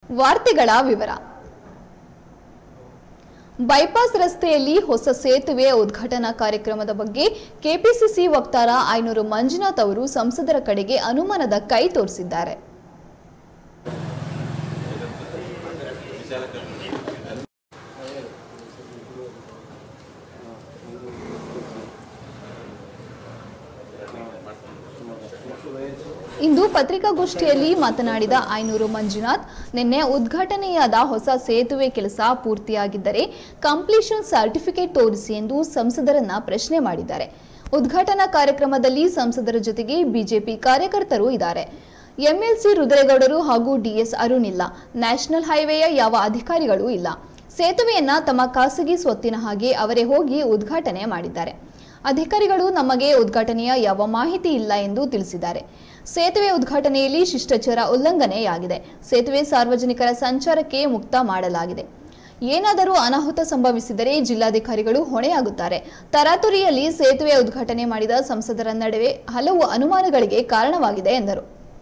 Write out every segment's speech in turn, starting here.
ವಾರ್ತೆಗಳ ವಿವರ ಬೈಪಾಸ್ ರಸ್ತೆಯಲ್ಲಿ ಹೊಸ ಸೇತುವೆ ಉದ್ಘಾಟನಾ ಕಾರ್ಯಕ್ರಮದ ಬಗ್ಗೆ ಕೆಪಿಸಿಸಿ ವಕ್ತಾರ ಐನೂರು ಮಂಜುನಾಥ್ ಅವರು ಸಂಸದರ ಕಡೆಗೆ ಅನುಮಾನದ ಕೈ ತೋರಿಸಿದ್ದಾರೆ ಇಂದು ಪತ್ರಿಕಾಗೋಷ್ಠಿಯಲ್ಲಿ ಮಾತನಾಡಿದ ಐನೂರು ಮಂಜುನಾಥ್ ನಿನ್ನೆ ಉದ್ಘಾಟನೆಯಾದ ಹೊಸ ಸೇತುವೆ ಕೆಲಸ ಪೂರ್ತಿಯಾಗಿದ್ದರೆ ಕಂಪ್ಲೀಷನ್ ಸರ್ಟಿಫಿಕೇಟ್ ತೋರಿಸಿ ಎಂದು ಸಂಸದರನ್ನ ಪ್ರಶ್ನೆ ಮಾಡಿದ್ದಾರೆ ಉದ್ಘಾಟನಾ ಕಾರ್ಯಕ್ರಮದಲ್ಲಿ ಸಂಸದರ ಜೊತೆಗೆ ಬಿಜೆಪಿ ಕಾರ್ಯಕರ್ತರು ಇದ್ದಾರೆ ಎಂಎಲ್ಸಿ ರುದ್ರೇಗೌಡರು ಹಾಗೂ ಡಿಎಸ್ ಅರುಣ್ ಇಲ್ಲ ನ್ಯಾಷನಲ್ ಹೈವೇಯ ಯಾವ ಅಧಿಕಾರಿಗಳೂ ಇಲ್ಲ ಸೇತುವೆಯನ್ನ ತಮ್ಮ ಖಾಸಗಿ ಸ್ವತ್ತಿನ ಹಾಗೆ ಅವರೇ ಹೋಗಿ ಉದ್ಘಾಟನೆ ಮಾಡಿದ್ದಾರೆ ಅಧಿಕಾರಿಗಳು ನಮಗೆ ಉದ್ಘಾಟನೆಯ ಯಾವ ಮಾಹಿತಿ ಇಲ್ಲ ಎಂದು ತಿಳಿಸಿದ್ದಾರೆ ಸೇತುವೆ ಉದ್ಘಾಟನೆಯಲ್ಲಿ ಶಿಷ್ಟಾಚಾರ ಉಲ್ಲಂಘನೆಯಾಗಿದೆ ಸೇತುವೆ ಸಾರ್ವಜನಿಕರ ಸಂಚಾರಕ್ಕೆ ಮುಕ್ತ ಮಾಡಲಾಗಿದೆ ಏನಾದರೂ ಅನಾಹುತ ಸಂಭವಿಸಿದರೆ ಜಿಲ್ಲಾಧಿಕಾರಿಗಳು ಹೊಣೆಯಾಗುತ್ತಾರೆ ತರಾತುರಿಯಲ್ಲಿ ಸೇತುವೆ ಉದ್ಘಾಟನೆ ಮಾಡಿದ ಸಂಸದರ ನಡುವೆ ಹಲವು ಅನುಮಾನಗಳಿಗೆ ಕಾರಣವಾಗಿದೆ ಎಂದರು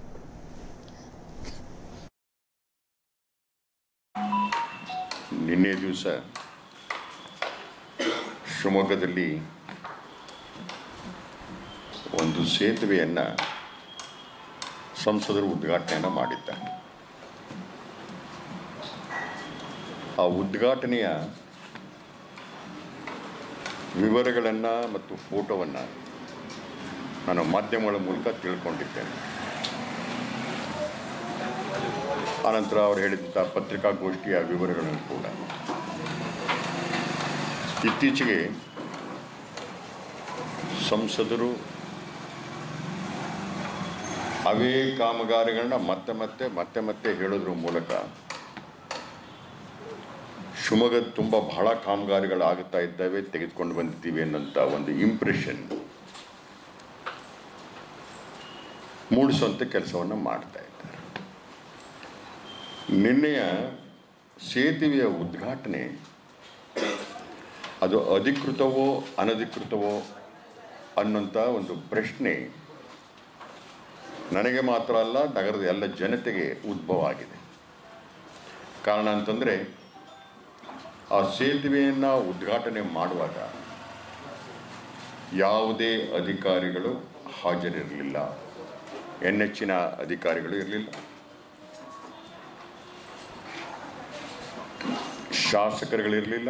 ನಿನ್ನೆ ದಿವಸ ಶಿವಮೊಗ್ಗದಲ್ಲಿ ಒಂದು ಸೇತುವೆಯನ್ನು ಸಂಸದರು ಉದ್ಘಾಟನೆಯನ್ನು ಮಾಡಿದ್ದಾರೆ ಆ ಉದ್ಘಾಟನೆಯ ವಿವರಗಳನ್ನು ಮತ್ತು ಫೋಟೋವನ್ನು ನಾನು ಮಾಧ್ಯಮಗಳ ಮೂಲಕ ತಿಳ್ಕೊಂಡಿದ್ದೇನೆ ಆನಂತರ ಅವರು ಹೇಳಿದಂಥ ಪತ್ರಿಕಾಗೋಷ್ಠಿಯ ವಿವರಗಳನ್ನು ಕೂಡ ಇತ್ತೀಚೆಗೆ ಸಂಸದರು ಅವೇ ಕಾಮಗಾರಿಗಳನ್ನ ಮತ್ತೆ ಮತ್ತೆ ಮತ್ತೆ ಮತ್ತೆ ಹೇಳೋದ್ರ ಮೂಲಕ ಶಿವಮೊಗ್ಗದ ತುಂಬ ಬಹಳ ಕಾಮಗಾರಿಗಳಾಗುತ್ತಾ ಇದ್ದಾವೆ ತೆಗೆದುಕೊಂಡು ಬಂದಿದ್ದೀವಿ ಅನ್ನೋಂಥ ಒಂದು ಇಂಪ್ರೆಷನ್ ಮೂಡಿಸುವಂಥ ಕೆಲಸವನ್ನು ಮಾಡ್ತಾ ಇದ್ದಾರೆ ನಿನ್ನೆಯ ಸೇತುವೆಯ ಉದ್ಘಾಟನೆ ಅದು ಅಧಿಕೃತವೋ ಅನಧಿಕೃತವೋ ಅನ್ನೋಂಥ ಒಂದು ಪ್ರಶ್ನೆ ನನಗೆ ಮಾತ್ರ ಅಲ್ಲ ನಗರದ ಎಲ್ಲ ಜನತೆಗೆ ಉದ್ಭವ ಆಗಿದೆ ಕಾರಣ ಅಂತಂದರೆ ಆ ಸೇತುವೆಯನ್ನು ಉದ್ಘಾಟನೆ ಮಾಡುವಾಗ ಯಾವುದೇ ಅಧಿಕಾರಿಗಳು ಹಾಜರಿರಲಿಲ್ಲ ಎನ್ ಹೆಚ್ಚಿನ ಅಧಿಕಾರಿಗಳು ಇರಲಿಲ್ಲ ಶಾಸಕರುಗಳಿರಲಿಲ್ಲ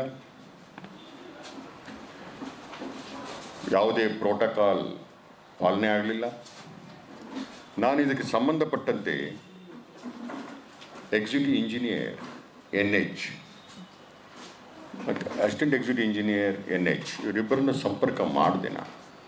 ಯಾವುದೇ ಪ್ರೋಟೋಕಾಲ್ ಪಾಲನೆ ಆಗಲಿಲ್ಲ ನಾನು ಇದಕ್ಕೆ ಸಂಬಂಧಪಟ್ಟಂತೆ ಎಕ್ಸಿಕ್ಯೂಟಿವ್ ಇಂಜಿನಿಯರ್ ಎನ್ ಎಚ್ ಮತ್ತು assistant executive engineer N H ಇವರಿಬ್ಬರನ್ನ ಸಂಪರ್ಕ ಮಾಡಿದೆ ನಾನು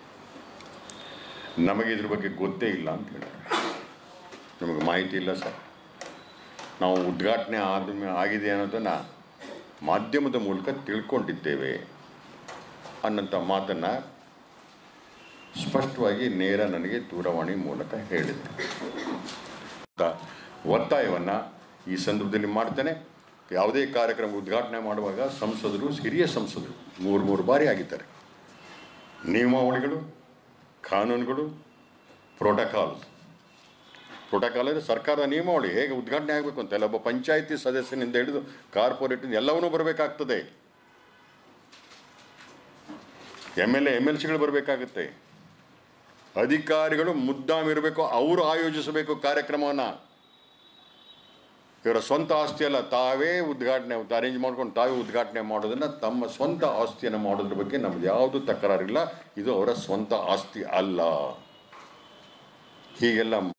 ನಮಗೆ ಇದ್ರ ಬಗ್ಗೆ ಗೊತ್ತೇ ಇಲ್ಲ ಅಂತ ಹೇಳಿದ್ರು ನಮಗೆ ಮಾಹಿತಿ ಇಲ್ಲ ಸರ್ ನಾವು ಉದ್ಘಾಟನೆ ಆದ ಆಗಿದೆ ಅನ್ನೋದನ್ನು ಮಾಧ್ಯಮದ ಮೂಲಕ ತಿಳ್ಕೊಂಡಿದ್ದೇವೆ ಅನ್ನೋಂಥ ಮಾತನ್ನು ಸ್ಪಷ್ಟವಾಗಿ ನೇರ ನನಗೆ ದೂರವಾಣಿ ಮೂಲಕ ಹೇಳಿದೆ ಒತ್ತಾಯವನ್ನು ಈ ಸಂದರ್ಭದಲ್ಲಿ ಮಾಡ್ತೇನೆ ಯಾವುದೇ ಕಾರ್ಯಕ್ರಮ ಉದ್ಘಾಟನೆ ಮಾಡುವಾಗ ಸಂಸದರು ಹಿರಿಯ ಸಂಸದರು ಮೂರು ಮೂರು ಬಾರಿ ಆಗಿದ್ದಾರೆ ನಿಯಮಾವಳಿಗಳು ಕಾನೂನುಗಳು ಪ್ರೋಟೋಕಾಲ್ ಪ್ರೋಟೋಕಾಲ್ ಅಂದರೆ ಸರ್ಕಾರದ ನಿಯಮಾವಳಿ ಹೇಗೆ ಉದ್ಘಾಟನೆ ಆಗಬೇಕು ಅಂತ ಒಬ್ಬ ಪಂಚಾಯಿತಿ ಸದಸ್ಯನಿಂದ ಹಿಡಿದು ಕಾರ್ಪೊರೇಟ್ ಎಲ್ಲವನ್ನೂ ಬರಬೇಕಾಗ್ತದೆ M L A M L ಸಿಗಳು ಬರಬೇಕಾಗುತ್ತೆ ಅಧಿಕಾರಿಗಳು ಮುದ್ದಾಮಿರಬೇಕು ಅವರು ಆಯೋಜಿಸಬೇಕು ಕಾರ್ಯಕ್ರಮವನ್ನು ಇವರ ಸ್ವಂತ ಆಸ್ತಿ ಅಲ್ಲ ತಾವೇ ಉದ್ಘಾಟನೆ ಅರೇಂಜ್ ಮಾಡ್ಕೊಂಡು ತಾವೇ ಉದ್ಘಾಟನೆ ಮಾಡೋದನ್ನು ತಮ್ಮ ಸ್ವಂತ ಆಸ್ತಿಯನ್ನು ಮಾಡೋದ್ರ ಬಗ್ಗೆ ನಮ್ದು ಯಾವುದು ತಕರಾರಿಲ್ಲ ಇದು ಅವರ ಸ್ವಂತ ಆಸ್ತಿ ಅಲ್ಲ ಹೀಗೆಲ್ಲ